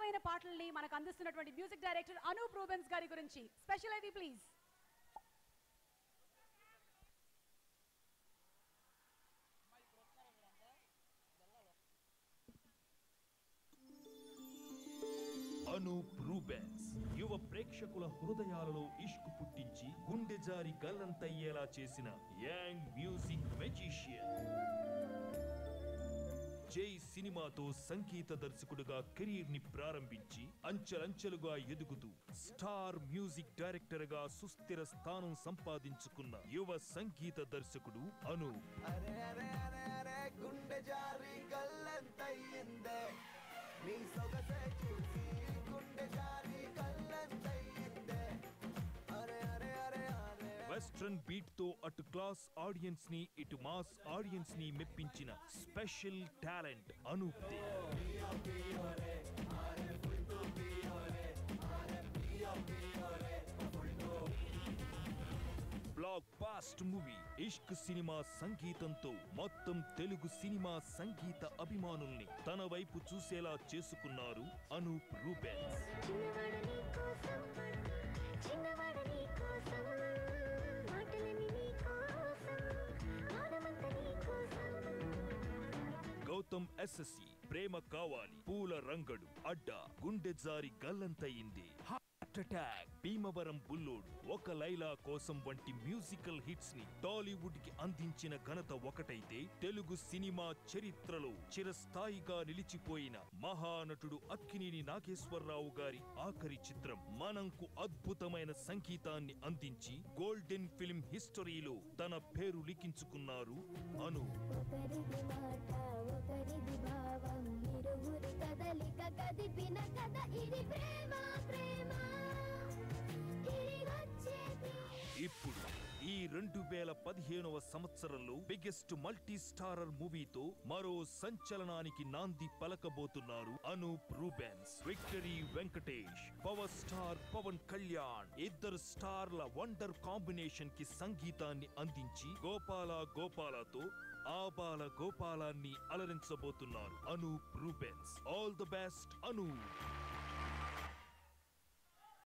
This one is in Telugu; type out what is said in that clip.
అద్భుతమైన పాటల్ని మనకు అందిస్తున్నటువంటి మ్యూజిక్ డైరెక్టర్ అనూప్ రూబెన్స్ గారి గురించి స్పెషల్ ఐవి ప్లీజ్ అనూప్ రూబెన్స్ యువ ప్రేక్షకుల హృదయాలలో ఇష్కు పుట్టించి గుండె జారి గల్లంతయ్యేలా చేసిన యాంగ్ మ్యూజిక్ మెజిషియన్ జై సినిమాతో సంగీత దర్శకుడుగా కెరీర్ ని ప్రారంభించి అంచెలంచెలుగా ఎదుగుతూ స్టార్ మ్యూజిక్ డైరెక్టర్ గా సుస్థిర స్థానం సంపాదించుకున్న యువ సంగీత దర్శకుడు అను అరే అరే అరే అరే గుండె జారి కళ్ళంతయ్యిందే నీ సొగసే చూసి గుండె జారి కళ్ళంతయ్యిందే అరే అరే అరే అరే వెస్ట్రన్ బీట్ తో అటు క్లాస్ ఆడియన్స్ ని ఇటు మాస్ ఆడియన్స్ ని మెప్పించిన స్పెషల్ టాలెంట్ అనూప్దే బ్లాక్ బాస్ట్ మూవీ ఇష్క్ సినిమా సంగీతంతో మొత్తం తెలుగు సినిమా సంగీత అభిమానుల్ని తన వైపు చూసేలా చేసుకున్నారు అనూప్ రూబెన్స్ చిన్నవాడ నీ కోసం చిన్నవాడ నీ కోసం మాటలని నీ కోసం గానమంత నీ కోసం గౌతమ్ ఎస్ఎస్సి ప్రేమ కావాలి పూల రంగడు అడ్డ గుండె జారి గల్లంతయింది హార్ట్ అటాక్ భీమవరం బుల్లోడు ఒక లైలా కోసం వంటి మ్యూజికల్ హిట్స్ ని టాలీవుడ్ కి అందించిన ఘనత ఒకటైతే తెలుగు సినిమా చరిత్రలో చిరస్థాయిగా నిలిచిపోయిన మహానటుడు అక్కినేని నాగేశ్వరరావు గారి ఆఖరి చిత్రం మనంకు అద్భుతమైన సంగీతాన్ని అందించి గోల్డెన్ ఫిల్మ్ హిస్టరీలో తన పేరు లిఖించుకున్నారు అను ఒకరిది మాట ఒకరిది భావం ఇరువురి కదలిక కదిపిన కథ ఇది ప్రేమ ప్రేమ తిరిగొచ్చేది ఇప్పుడు ఈ రెండు వేల పదిహేనవ సంవత్సరంలో బిగ్గెస్ట్ మల్టీ స్టారర్ మూవీతో మరో సంచలనానికి నాంది పలకబోతున్నారు Anup Rubens Victory Venkatesh Power Star Pawan Kalyan ఇద్దరు స్టార్ల వండర్ కాంబినేషన్ కి సంగీతాన్ని అందించి గోపాల గోపాలతో ఆబాల గోపాలాన్ని అలరించబోతున్నారు Anup Rubens all the best Anoop